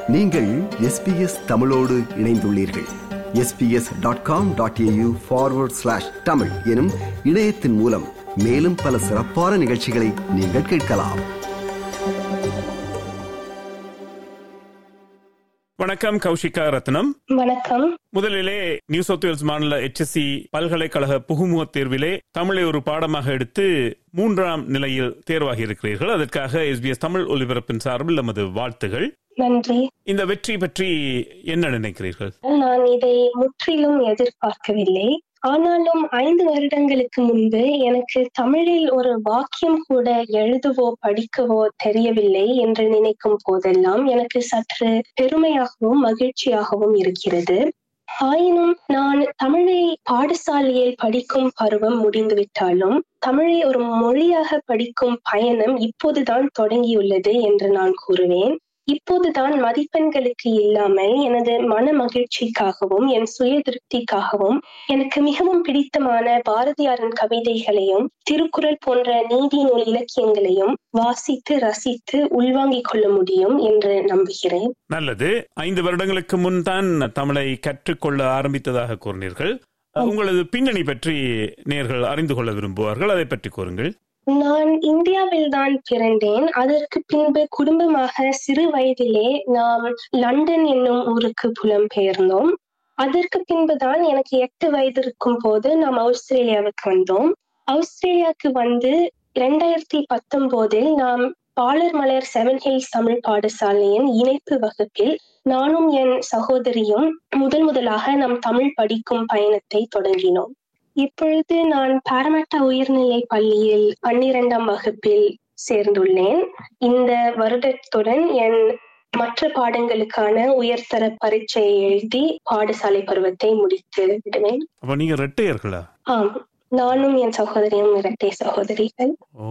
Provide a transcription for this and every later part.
நீங்கள் எஸ்பிஎஸ் தமிழோடு இணைந்துள்ளீர்கள் SBS dot com dot AU forward slash Tamil எனும் இணையத்தின் மூலம் மேலும் பல சிறப்பான நிகழ்ச்சிகளை நீங்கள் கேட்கலாம் வணக்கம் கௌஷிகா ரத்னம் வணக்கம் முதலிலே நியூ சவுத் வேல்ஸ் மாநில எச்எஸ்சி பல்கலைக்கழக புகுமுக தேர்விலே தமிழை ஒரு பாடமாக எடுத்து மூன்றாம் நிலையில் தேர்வாகி இருக்கிறீர்கள் அதற்காக எஸ்பிஎஸ் தமிழ் ஒலிபரப்பின் சார்பில் நமது வாழ்த்துகள் நன்றி இந்த வெற்றி பற்றி என்ன நினைக்கிறீர்கள் நான் இதை முற்றிலும் எதிர்பார்க்கவில்லை ஆனாலும் ஐந்து வருடங்களுக்கு முன்பு எனக்கு தமிழில் ஒரு வாக்கியம் கூட எழுதவோ படிக்கவோ தெரியவில்லை என்று நினைக்கும் போதெல்லாம் எனக்கு சற்று பெருமையாகவும் மகிழ்ச்சியாகவும் இருக்கிறது ஆயினும் நான் தமிழை பாடசாலையில் படிக்கும் பருவம் முடிந்துவிட்டாலும் தமிழை ஒரு மொழியாக படிக்கும் பயணம் இப்போதுதான் தொடங்கியுள்ளது என்று நான் கூறுவேன் இப்போதுதான் மதிப்பெண்களுக்கு இல்லாமல் எனது மன மகிழ்ச்சிக்காகவும் என் சுய திருப்திக்காகவும் எனக்கு மிகவும் பிடித்தமான பாரதியாரின் கவிதைகளையும் திருக்குறள் போன்ற நீதி நூல் இலக்கியங்களையும் வாசித்து ரசித்து உள்வாங்கிக் கொள்ள முடியும் என்று நம்புகிறேன் நல்லது ஐந்து வருடங்களுக்கு முன் தான் தமிழை கற்றுக்கொள்ள ஆரம்பித்ததாக கூறினீர்கள் உங்களது பின்னணி பற்றி நேர்கள் அறிந்து கொள்ள விரும்புவார்கள் அதை பற்றி கூறுங்கள் நான் இந்தியாவில் தான் பிறந்தேன் அதற்கு பின்பு குடும்பமாக சிறு வயதிலே நாம் லண்டன் என்னும் ஊருக்கு புலம்பெயர்ந்தோம் அதற்கு பின்புதான் எனக்கு எட்டு வயது இருக்கும் போது நாம் ஆஸ்திரேலியாவுக்கு வந்தோம் ஆஸ்திரேலியாவுக்கு வந்து இரண்டாயிரத்தி பத்தொன்பதில் நாம் பாலர் மலர் செவன் ஹில்ஸ் தமிழ் பாடசாலையின் இணைப்பு வகுப்பில் நானும் என் சகோதரியும் முதல் முதலாக நம் தமிழ் படிக்கும் பயணத்தை தொடங்கினோம் இப்பொழுது நான் பாரமட்டா உயர்நிலை பள்ளியில் பன்னிரெண்டாம் வகுப்பில் சேர்ந்துள்ளேன் இந்த வருடத்துடன் என் மற்ற பாடங்களுக்கான உயர்தர பரீட்சையை எழுதி பாடசாலை பருவத்தை முடித்து விடுவேன் அப்ப நீங்க ரெட்டையர்களா ஆம் நானும் என் சகோதரியும் இரட்டை சகோதரிகள் ஓ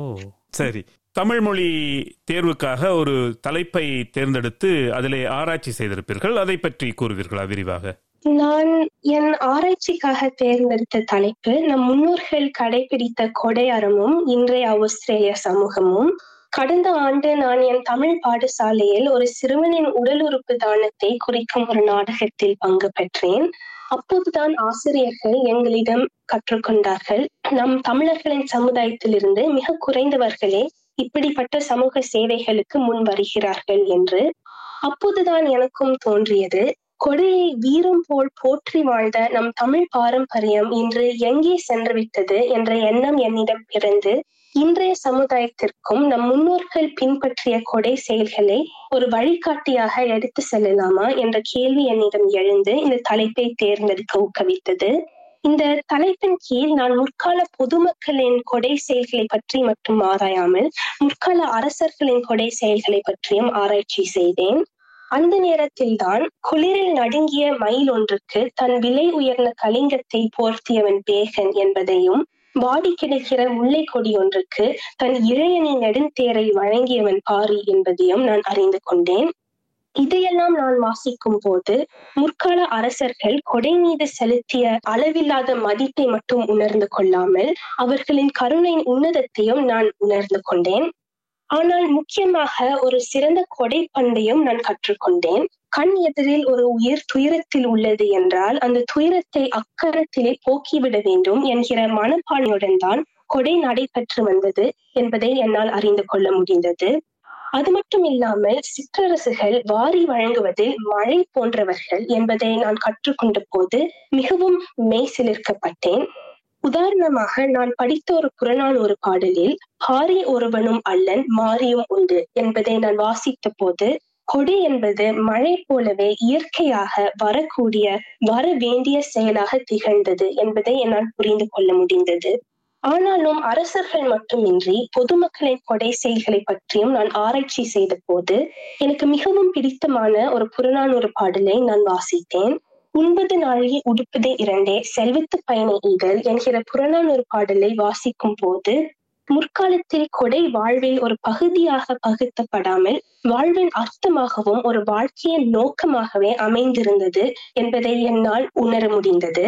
சரி தமிழ் மொழி தேர்வுக்காக ஒரு தலைப்பை தேர்ந்தெடுத்து அதிலே ஆராய்ச்சி செய்திருப்பீர்கள் அதை பற்றி கூறுவீர்களா விரிவாக நான் என் ஆராய்ச்சிக்காக தேர்ந்தெடுத்த தலைப்பு நம் முன்னோர்கள் கடைபிடித்த கொடையறமும் இன்றைய ஆஸ்திரேலிய சமூகமும் கடந்த ஆண்டு நான் என் தமிழ் பாடசாலையில் ஒரு சிறுவனின் உடல் உறுப்பு தானத்தை குறிக்கும் ஒரு நாடகத்தில் பங்கு பெற்றேன் அப்போதுதான் ஆசிரியர்கள் எங்களிடம் கற்றுக்கொண்டார்கள் நம் தமிழர்களின் சமுதாயத்திலிருந்து மிக குறைந்தவர்களே இப்படிப்பட்ட சமூக சேவைகளுக்கு முன் வருகிறார்கள் என்று அப்போதுதான் எனக்கும் தோன்றியது கொடையை வீரம் போல் போற்றி வாழ்ந்த நம் தமிழ் பாரம்பரியம் இன்று எங்கே சென்றுவிட்டது என்ற எண்ணம் என்னிடம் பிறந்து இன்றைய சமுதாயத்திற்கும் நம் முன்னோர்கள் பின்பற்றிய கொடை செயல்களை ஒரு வழிகாட்டியாக எடுத்து செல்லலாமா என்ற கேள்வி என்னிடம் எழுந்து இந்த தலைப்பை தேர்ந்தெடுக்க ஊக்குவித்தது இந்த தலைப்பின் கீழ் நான் முற்கால பொதுமக்களின் கொடை செயல்களை பற்றி மட்டும் ஆராயாமல் முற்கால அரசர்களின் கொடை செயல்களை பற்றியும் ஆராய்ச்சி செய்தேன் அந்த நேரத்தில் தான் குளிரில் நடுங்கிய மயில் ஒன்றுக்கு தன் விலை உயர்ந்த கலிங்கத்தை போர்த்தியவன் பேகன் என்பதையும் வாடி கிடக்கிற முல்லை கொடி ஒன்றுக்கு தன் இளையணி நெடுந்தேரை வழங்கியவன் பாரி என்பதையும் நான் அறிந்து கொண்டேன் இதையெல்லாம் நான் வாசிக்கும் போது முற்கால அரசர்கள் கொடை மீது செலுத்திய அளவில்லாத மதிப்பை மட்டும் உணர்ந்து கொள்ளாமல் அவர்களின் கருணையின் உன்னதத்தையும் நான் உணர்ந்து கொண்டேன் ஆனால் முக்கியமாக ஒரு சிறந்த கொடை பண்பையும் நான் கற்றுக்கொண்டேன் கண் எதிரில் ஒரு உயிர் துயரத்தில் உள்ளது என்றால் அந்த துயரத்தை அக்கரத்திலே போக்கிவிட வேண்டும் என்கிற மனப்பான்மையுடன் தான் கொடை நடைபெற்று வந்தது என்பதை என்னால் அறிந்து கொள்ள முடிந்தது அது மட்டும் இல்லாமல் சிற்றரசுகள் வாரி வழங்குவதில் மழை போன்றவர்கள் என்பதை நான் கற்றுக்கொண்ட போது மிகவும் மெய்சிலிர்க்கப்பட்டேன் உதாரணமாக நான் படித்த ஒரு புறநானூறு பாடலில் ஹாரி ஒருவனும் அல்லன் மாறியும் உண்டு என்பதை நான் வாசித்த போது கொடை என்பது மழை போலவே இயற்கையாக வரக்கூடிய வர வேண்டிய செயலாக திகழ்ந்தது என்பதை என்னால் புரிந்து கொள்ள முடிந்தது ஆனாலும் அரசர்கள் மட்டுமின்றி பொதுமக்களின் கொடை செயல்களை பற்றியும் நான் ஆராய்ச்சி செய்த போது எனக்கு மிகவும் பிடித்தமான ஒரு புறநானூறு பாடலை நான் வாசித்தேன் உண்பது நாழிகை உடுப்பதே இரண்டே செல்வத்து பயண ஈதல் என்கிற புறநானூறு பாடலை வாசிக்கும் போது முற்காலத்தில் கொடை வாழ்வில் ஒரு பகுதியாக பகுத்தப்படாமல் வாழ்வின் அர்த்தமாகவும் ஒரு வாழ்க்கையின் நோக்கமாகவே அமைந்திருந்தது என்பதை என்னால் உணர முடிந்தது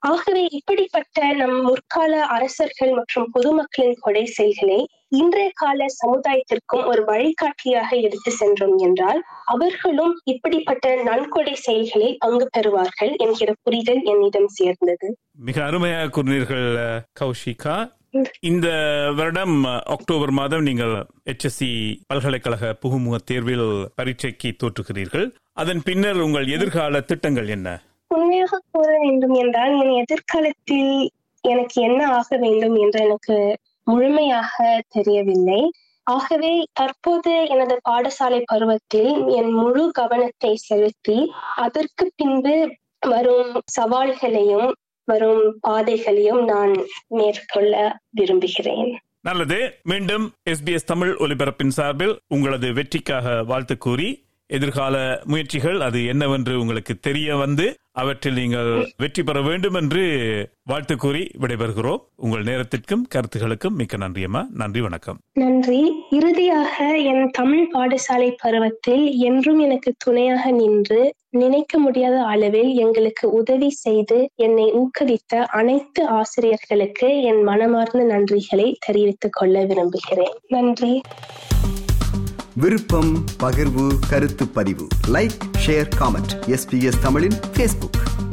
ஆகவே இப்படிப்பட்ட நம் முற்கால அரசர்கள் மற்றும் பொதுமக்களின் கொடை செயல்களை இன்றைய கால சமுதாயத்திற்கும் ஒரு வழிகாட்டியாக எடுத்து சென்றோம் என்றால் அவர்களும் இப்படிப்பட்ட நன்கொடை செயல்களில் பங்கு பெறுவார்கள் என்கிற புரிதல் என்னிடம் சேர்ந்தது மிக அருமையாக கூறினீர்கள் அஹ், கௌஷிகா இந்த வருடம் அஹ், அக்டோபர் மாதம் நீங்கள் HSC பல்கலைக்கழக புகுமுக தேர்வில் பரீட்சைக்கு தோற்றுகிறீர்கள் அதன் பின்னர் உங்கள் எதிர்கால திட்டங்கள் என்ன உண்மையாக கூற வேண்டும் என்றால் என் எதிர்காலத்தில் எனக்கு என்ன ஆக வேண்டும் என்று எனக்கு முழுமையாக தெரியவில்லை ஆகவே தற்போது எனது பாடசாலை பருவத்தில் என் முழு கவனத்தை செலுத்தி அதற்கு பின்பு வரும் சவால்களையும் வரும் பாதைகளையும் நான் மேற்கொள்ள விரும்புகிறேன் நல்லது மீண்டும் எஸ்பிஎஸ் தமிழ் ஒலிபரப்பின் சார்பில் உங்களது வெற்றிக்காக வாழ்த்து கூறி எதிர்கால முயற்சிகள் அது என்னவென்று உங்களுக்கு தெரிய வந்து அவற்றில் நீங்கள் வெற்றி பெற வேண்டும் என்று வாழ்த்து கூறி விடைபெறுகிறோம் உங்கள் நேரத்திற்கும் கருத்துகளுக்கும் மிக்க நன்றியம்மா நன்றி வணக்கம் நன்றி இறுதியாக என் தமிழ் பாடசாலை பருவத்தில் என்றும் எனக்கு துணையாக நின்று நினைக்க முடியாத அளவில் எங்களுக்கு உதவி செய்து என்னை ஊக்குவித்த அனைத்து ஆசிரியர்களுக்கு என் மனமார்ந்த நன்றிகளை தெரிவித்துக் கொள்ள விரும்புகிறேன் நன்றி விருப்பம் பகிர்வு கருத்து பதிவு லைக் ஷேர் காமெண்ட் எஸ்பிஎஸ் தமிழின் ஃபேஸ்புக்